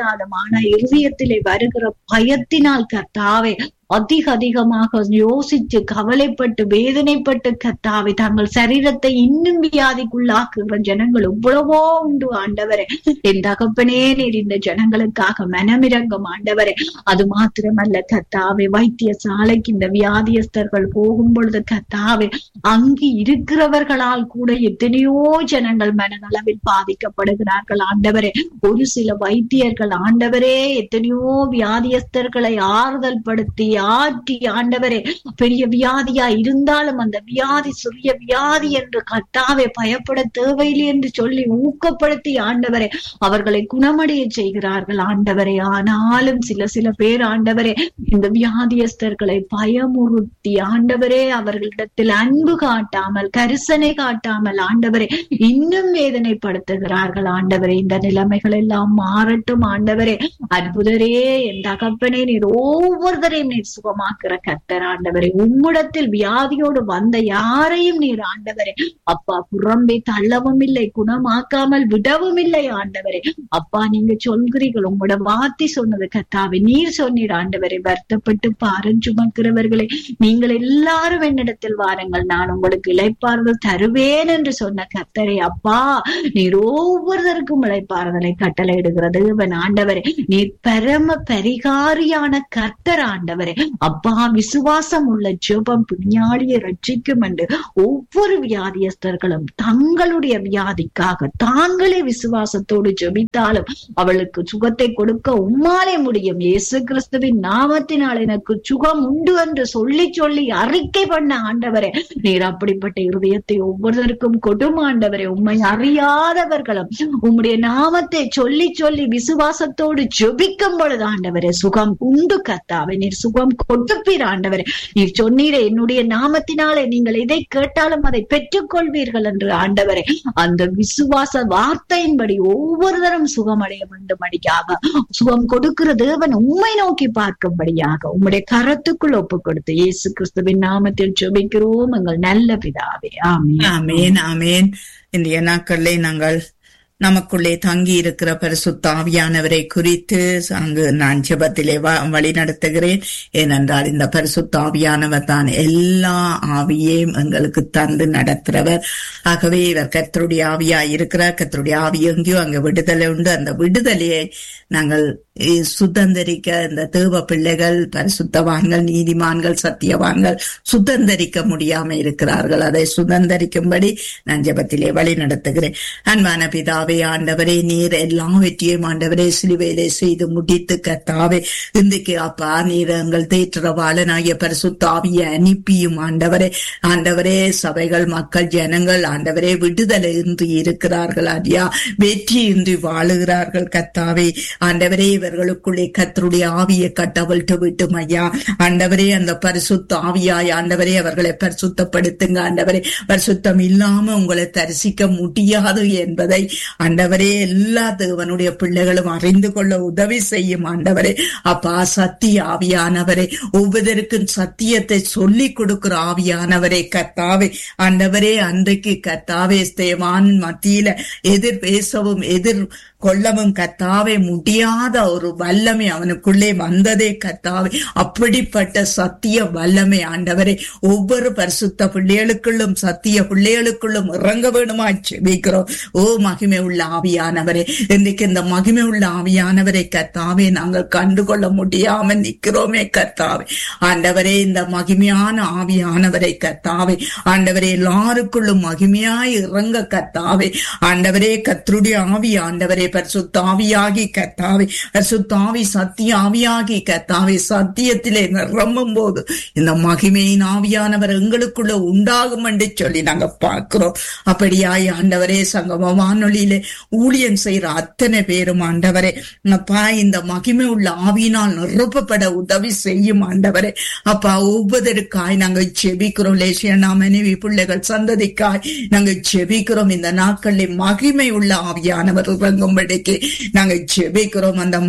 இருந்தாலும் ஆனா இருதயத்திலே வருகிற பயத்தினால் கர்த்தாவே அதிக அதிகமாக யோசித்து கவலைப்பட்டு வேதனைப்பட்டு கத்தாவை தங்கள் சரீரத்தை இன்னும் வியாதிக்குள்ளாக்குகிற ஜனங்கள் எவ்வளவோ உண்டு ஆண்டவரே என் தகப்பனே நீர் இந்த ஜனங்களுக்காக மனமிரங்கம் ஆண்டவரே அது மாத்திரமல்ல கத்தாவே வைத்தியசாலைக்கு இந்த வியாதியஸ்தர்கள் போகும் பொழுது கத்தாவே அங்கு இருக்கிறவர்களால் கூட எத்தனையோ ஜனங்கள் மனநலவில் பாதிக்கப்படுகிறார்கள் ஆண்டவரே ஒரு சில வைத்தியர்கள் ஆண்டவரே எத்தனையோ வியாதியஸ்தர்களை ஆறுதல் படுத்தி ஆற்றி ஆண்டவரே பெரிய வியாதியா இருந்தாலும் அந்த வியாதி சிறிய வியாதி என்று கட்டாவே பயப்பட தேவையில்லை என்று சொல்லி ஊக்கப்படுத்தி ஆண்டவரே அவர்களை குணமடைய செய்கிறார்கள் ஆண்டவரே ஆனாலும் சில சில பேர் ஆண்டவரே இந்த வியாதியஸ்தர்களை பயமுறுத்தி ஆண்டவரே அவர்களிடத்தில் அன்பு காட்டாமல் கரிசனை காட்டாமல் ஆண்டவரே இன்னும் வேதனைப்படுத்துகிறார்கள் ஆண்டவரே இந்த நிலைமைகள் எல்லாம் மாறட்டும் ஆண்டவரே அற்புதரே என் தகப்பனே நீர் ஒவ்வொருத்தரையும் நீர் சுகமாக்குற கர்த்தர் ஆண்டவரே உம்மிடத்தில் வியாதியோடு வந்த யாரையும் நீர் ஆண்டவரே அப்பா புறம்பே தள்ளவும் இல்லை குணமாக்காமல் விடவும் இல்லை ஆண்டவரே அப்பா நீங்க சொல்கிறீர்கள் உங்களோட வார்த்தை சொன்னது கத்தாவே நீர் சொன்னீர் ஆண்டவரை வருத்தப்பட்டு பாரம் சுமக்கிறவர்களே நீங்கள் எல்லாரும் என்னிடத்தில் வாருங்கள் நான் உங்களுக்கு இழைப்பாறுதல் தருவேன் என்று சொன்ன கர்த்தரை அப்பா நீர் ஒவ்வொருத்தருக்கும் இழைப்பாறுதலை கட்டளையிடுகிற தேவன் ஆண்டவரே நீர் பரம பரிகாரியான கர்த்தர் ஆண்டவரே அப்பா விசுவாசம் உள்ள ஜெபம் புண்ணியாளியை ரட்சிக்கும் என்று ஒவ்வொரு வியாதியஸ்தர்களும் தங்களுடைய வியாதிக்காக தாங்களே விசுவாசத்தோடு ஜெபித்தாலும் அவளுக்கு சுகத்தை கொடுக்க உம்மாலே முடியும் இயேசு கிறிஸ்துவின் நாமத்தினால் எனக்கு சுகம் உண்டு என்று சொல்லி சொல்லி அறிக்கை பண்ண ஆண்டவரே நீர் அப்படிப்பட்ட இருதயத்தை ஒவ்வொருவருக்கும் கொடும் ஆண்டவரே உண்மை அறியாதவர்களும் உம்முடைய நாமத்தை சொல்லி சொல்லி விசுவாசத்தோடு ஜெபிக்கும் பொழுது ஆண்டவரே சுகம் உண்டு கத்தாவே நீர் சுகம் கொடுப்பீர் ஆண்டவரே நீர் சொன்னீரே என்னுடைய நாமத்தினாலே நீங்கள் எதை கேட்டாலும் அதை பெற்றுக் கொள்வீர்கள் என்று ஆண்டவரே அந்த விசுவாச வார்த்தையின்படி ஒவ்வொருத்தரும் சுகமடைய வேண்டும் அடியாக சுகம் கொடுக்கிற தேவன் உண்மை நோக்கி பார்க்கும்படியாக உம்முடைய கரத்துக்குள் ஒப்பு கொடுத்து இயேசு கிறிஸ்துவின் நாமத்தில் ஜெபிக்கிறோம் எங்கள் நல்ல பிதாவே ஆமென் ஆமேன் ஆமேன் இன்றைய நாட்களிலே நாங்கள் நமக்குள்ளே தங்கி இருக்கிற பரிசுத்த ஆவியானவரை குறித்து அங்கு நான் ஜெபத்திலே வ- வழி நடத்துகிறேன் ஏனென்றால் இந்த பரிசுத்த ஆவியானவர் தான் எல்லா ஆவியையும் எங்களுக்கு தந்து நடத்துறவர் ஆகவே இவர் கர்த்தருடைய ஆவியா இருக்கிறார் கர்த்தருடைய ஆவி எங்கேயோ அங்க விடுதலை உண்டு அந்த விடுதலையை நாங்கள் இ- சுதந்திரிக்க இந்த தேவ பிள்ளைகள் பரிசுத்தவான்கள் நீதிமான்கள் சத்தியவான்கள் சுதந்திரிக்க முடியாம இருக்கிறார்கள் அதை சுதந்திரிக்கும்படி நான் ஜெபத்திலே வழி நடத்துகிறேன் அன்பான பிதாவே ஆண்டவரே நீர் எல்லாவற்றையும் ஆண்டவரே சிலுவையிலே செய்து முடித்து கத்தாவே இன்றைக்கு அப்பா நீர் எங்கள் தேற்றவாளனாகிய பரிசுத்தாவிய அனுப்பியும் ஆண்டவரே ஆண்டவரே சபைகள் மக்கள் ஜனங்கள் ஆண்டவரே விடுதலை இன்றி இருக்கிறார்கள் ஐயா வெற்றியின்றி வாழுகிறார்கள் கத்தாவே ஆண்டவரே இவர்களுக்குள்ளே கத்தருடைய ஆவியை கட்டவிழ்த்து விட்டும் ஐயா ஆண்டவரே அந்த பரிசுத்த ஆவியாய் ஆண்டவரே அவர்களை பரிசுத்தப்படுத்துங்க ஆண்டவரே பரிசுத்தம் இல்லாம உங்களை தரிசிக்க முடியாது என்பதை ஆண்டவரே எல்லா தேவனுடைய பிள்ளைகளும் அறிந்து கொள்ள உதவி செய்யும் ஆண்டவரே அப்பா சத்திய ஆவியானவரே ஒவ்வொருவருக்கும் சத்தியத்தை சொல்லி கொடுக்கிற ஆவியானவரே கர்த்தாவே ஆண்டவரே அன்றைக்கு கர்த்தாவே ஸ்தேவான் மத்தியில எதிர் பேசவும் எதிர் கொள்ளவும் கர்த்தாவே முடியாத ஒரு வல்லமை அவனுக்குள்ளே வந்ததே கர்த்தாவே அப்படிப்பட்ட சத்திய வல்லமை ஆண்டவரே ஒவ்வொரு பரிசுத்த பிள்ளைகளுக்குள்ளும் சத்திய பிள்ளைகளுக்குள்ளும் இறங்க வேணுமா செபிக்கிறோம் ஓ மகிமை உள்ள ஆவியானவரே இன்றைக்கு இந்த மகிமை உள்ள ஆவியானவரை கர்த்தாவே நாங்கள் கண்டுகொள்ள முடியாம நிக்கிறோமே கர்த்தாவே ஆண்டவரே இந்த மகிமையான ஆவியானவரை கர்த்தாவே ஆண்டவரே எல்லாருக்குள்ளும் மகிமையாய் இறங்க கர்த்தாவே ஆண்டவரே கர்த்தருடைய ஆவி ஆண்டவரே பரிசுத்த ஆவியாகி கர்த்தாவே பரிசுத்த ஆவி சத்திய ஆவியாகி கர்த்தாவே சத்தியத்திலே நிரம்பும் போது இந்த மகிமையின் ஆவியானவர் எங்களுக்குள்ள உண்டாகும் என்று சொல்லி நாங்க பார்க்கிறோம் அப்படியாய் ஆண்டவரே சங்கம வானொலியிலே ஊழியம் செய்யற அத்தனை பேரும் ஆண்டவரே அப்பா இந்த மகிமை உள்ள ஆவியினால் நிரப்பப்பட உதவி செய்யும் ஆண்டவரே அப்பா ஒவ்வொருவருக்காய் நாங்கள் செபிக்கிறோம் லேசியனா மனைவி பிள்ளைகள் சந்ததிக்காய் நாங்கள் செபிக்கிறோம் இந்த நாட்களில் மகிமை உள்ள ஆவியானவர் இறங்கும்படிக்கு நாங்கள் செபிக்கிறோம் அந்த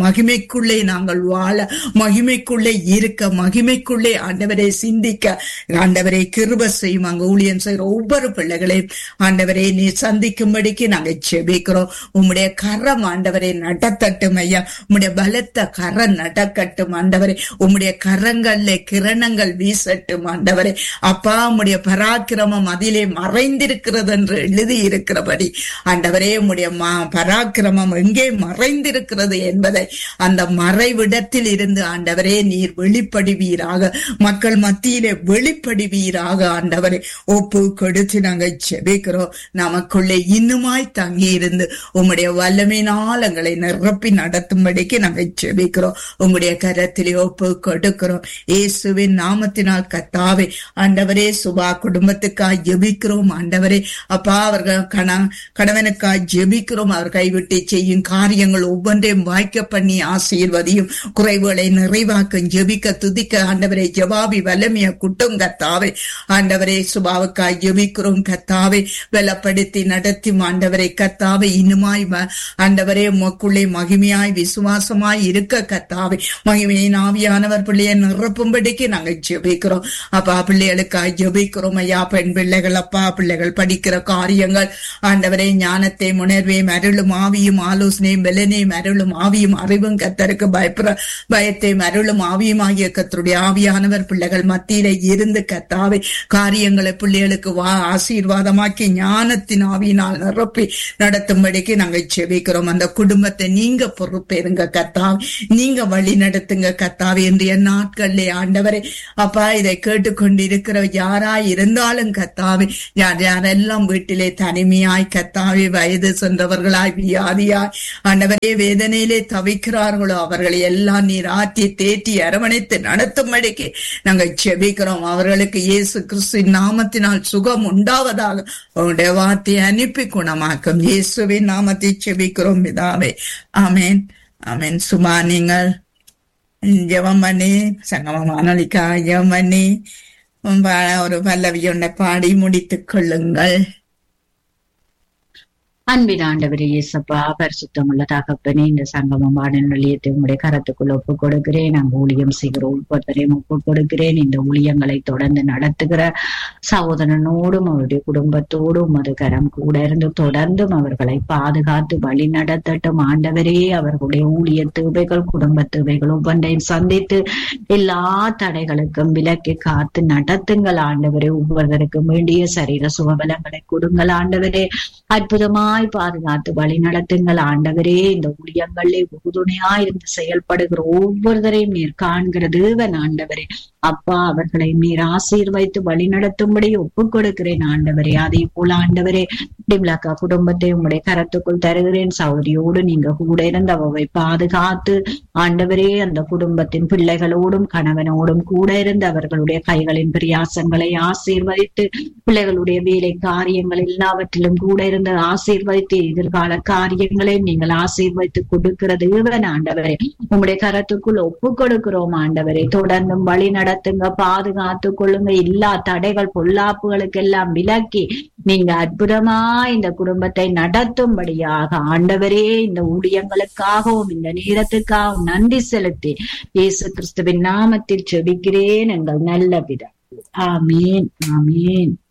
மகிமைக்குள்ளே நாங்கள் வாழ மகிமைக்குள்ளே இருக்க மகிமைக்குள்ளே ஆண்டவரை சிந்திக்க ஆண்டவரை கிருப செய்யும் அங்க ஊழியம் செய்கிற ஒவ்வொரு பிள்ளைகளையும் ஆண்டவரை நீ சந்திக்கும்படிக்கு நாங்க செபிக்கிறோம் உம்முடைய கரம் ஆண்டவரை நடத்தட்டும் ஐயா உம்முடைய பலத்த கரம் நடக்கட்டும் ஆண்டவரே உம்முடைய கரங்கள்ல கிரணங்கள் வீசட்டும் ஆண்டவரே அப்பா உம்முடைய பராக்கிரமம் அதிலே மறைந்திருக்கிறது என்று எழுதி இருக்கிறபடி ஆண்டவரே உம்முடைய மா- பராக்கிரமம் எங்கே மறைந்திருக்கிறது என்பதை அந்த மறைவிடத்தில் இருந்து ஆண்டவரே நீர் வெளிப்படுவீராக மக்கள் மத்தியிலே வெளிப்படுவீராக ஆண்டவரே ஒப்பு கொடுத்து நாங்கள் செபிக்கிறோம் நமக்குள்ளே இன்னுமாய் தங்கி இருந்து உம்முடைய வல்லமையினால் எங்களை நிரப்பி நடத்தும்படிக்கு நாங்கள் செபிக்கிறோம் உம்முடைய கரத்திலே ஒப்பு கொடுக்கிறோம் இயேசுவின் நாமத்தினால் கத்தாவே ஆண்டவரே சுபா குடும்பத்துக்காய் ஜெபிக்கிறோம் ஆண்டவரே அப்பா அவர்கள் கண கணவனுக்காய் ஜெபிக்கிறோம் அவர் கைவிட்டு செய்யும் காரியங்கள் ஒவ்வொன்றையும் வாய்க்க பண்ணி ஆசீர்வதியும் குறைவுகளை நிறைவாக்கும் ஜெபிக்க துதிக்க ஆண்டவரே ஜவாபி வல்லமைய குட்டும் கத்தாவே ஆண்டவரே சுபாவுக்காய் ஜெபிக்கிறோம் கத்தாவே வெலப்படுத்தி நடத்தி ஆண்டவரை கத்தாவே இன்னுமாய் வ- ஆண்டவரே உமக்குள்ளே மகிமையாய் விசுவாசமாய் இருக்க கத்தாவே மகிமையின் ஆவியானவர் பிள்ளையை நிரப்பும்படிக்கு நாங்கள் ஜெபிக்கிறோம் அப்பா பிள்ளைகளுக்காய் ஜெபிக்கிறோம் ஐயா பெண் பிள்ளைகள் அப்பா பிள்ளைகள் படிக்கிற காரியங்கள் ஆண்டவரே ஞானத்தை உணர்வையும் அருளும் ஆவியும் ஆலோசனையும் வெலனையும் அருளும் ஆவியும் அறிவும் கத்தருக்கு பயப்புற பயத்தையும் அருளும் ஆவியும் ஆகிய கத்தருடைய ஆவியானவர் பிள்ளைகள் மத்தியில இருந்து கத்தாவே காரியங்களை பிள்ளைகளுக்கு வா ஆசீர்வாதமாக்கி ஞானத்தின் ஆவியினால் நிரப்பி நடத்தும்படிக்கு நாங்கள் செபிக்கிறோம் அந்த குடும்பத்தை நீங்க பொறுப்பேருங்க கத்தாவே நீங்க வழி நடத்துங்க கத்தாவே இன்றைய நாட்களிலே ஆண்டவரே அப்பா இதை கேட்டுக்கொண்டிருக்கிற யாரா இருந்தாலும் கத்தாவே யார் யாரெல்லாம் வீட்டிலே தனிமையாய் கத்தாவே வயது சென்றவர்களாய் வியாதியாய் ஆண்டவரே வேதனையிலே தவிக்கிறார்களோ அவர்களை எல்லாம் நீர் ஆற்றி தேற்றி அரவணைத்து நடத்தும்படிக்கு நாங்கள் செபிக்கிறோம் அவர்களுக்கு இயேசு கிறிஸ்துவின் நாமத்தினால் சுகம் உண்டாவதாக உங்களுடைய வார்த்தையை அனுப்பி குணமாக்கும் இயேசுவின் நாமத்தை செபிக்கிறோம் பிதாவே ஆமென் ஆமென் சுமா நீங்கள் ஜெபம் பண்ணி சங்கம வானொலிக்கா ஜெபம் பண்ணி உம் பா- ஒரு பல்லவியுண்ட பாடி முடித்துக் கொள்ளுங்கள் அன்பின் ஆண்டவரே இயேசப்பா பரிசுத்தமுள்ள தகப்பனே இந்த சங்கமம் பாடல் நிலையத்தை உங்களுடைய கரத்துக்குள் ஒப்பு கொடுக்கிறேன் நாங்கள் ஊழியம் செய்கிற ஒவ்வொருத்தரையும் ஒப்பு கொடுக்கிறேன் இந்த ஊழியங்களை தொடர்ந்து நடத்துகிற சகோதரனோடும் அவருடைய குடும்பத்தோடும் உமது கரம் கூட இருந்து தொடர்ந்தும் அவர்களை பாதுகாத்து வழி நடத்தட்டும் ஆண்டவரே அவர்களுடைய ஊழிய தேவைகள் குடும்ப தேவைகள் ஒவ்வொன்றையும் சந்தித்து எல்லா தடைகளுக்கும் விலக்கி காத்து நடத்துங்கள் ஆண்டவரே ஒவ்வொருவருக்கும் வேண்டிய சரீர சுகபலங்களை கொடுங்கள் ஆண்டவரே அற்புதமாய் பாதுகாத்து வழி நடத்துங்கள் ஆண்டவரே இந்த ஊழியங்களிலே உறுதுணையா இருந்து செயல்படுகிற ஒவ்வொருவரையும் நீர் காண்கிற தேவன் ஆண்டவரே அப்பா அவர்களை நீர் ஆசீர்வைத்து வழி நடத்தும்படி ஒப்புக் கொடுக்கிறேன் ஆண்டவரே அதே போல ஆண்டவரே டிம்லக்கா குடும்பத்தை உங்களுடைய கரத்துக்குள் தருகிறேன் சௌரியோடு நீங்க கூட இருந்து அவவை பாதுகாத்து ஆண்டவரே அந்த குடும்பத்தின் பிள்ளைகளோடும் கணவனோடும் கூட இருந்து அவர்களுடைய கைகளின் பிரியாசங்களை ஆசீர்வதித்து பிள்ளைகளுடைய வேலை காரியங்கள் எல்லாவற்றிலும் கூட இருந்து ஆசீர்வதித்து எதிர்கால காரியங்களை நீங்கள் ஆசீர்வதித்து கொடுக்கிற தேவன் ஆண்டவரே உங்களுடைய கரத்துக்குள் ஒப்பு கொடுக்கிறோம் ஆண்டவரே தொடர்ந்தும் வழி நடத்துங்க பாதுகாத்து கொள்ளுங்க எல்லா தடைகள் பொல்லாப்புகளுக்கு எல்லாம் விலக்கி நீங்க அற்புதமா இந்த குடும்பத்தை நடத்தும்படியாக ஆண்டவரே இந்த ஊழியங்களுக்காகவும் இந்த நேரத்துக்காகவும் நன்றி செலுத்தி இயேசு கிறிஸ்துவின் நாமத்தில் செபிக்கிறேன் எங்கள் நல்ல பிதா ஆமீன் ஆமீன்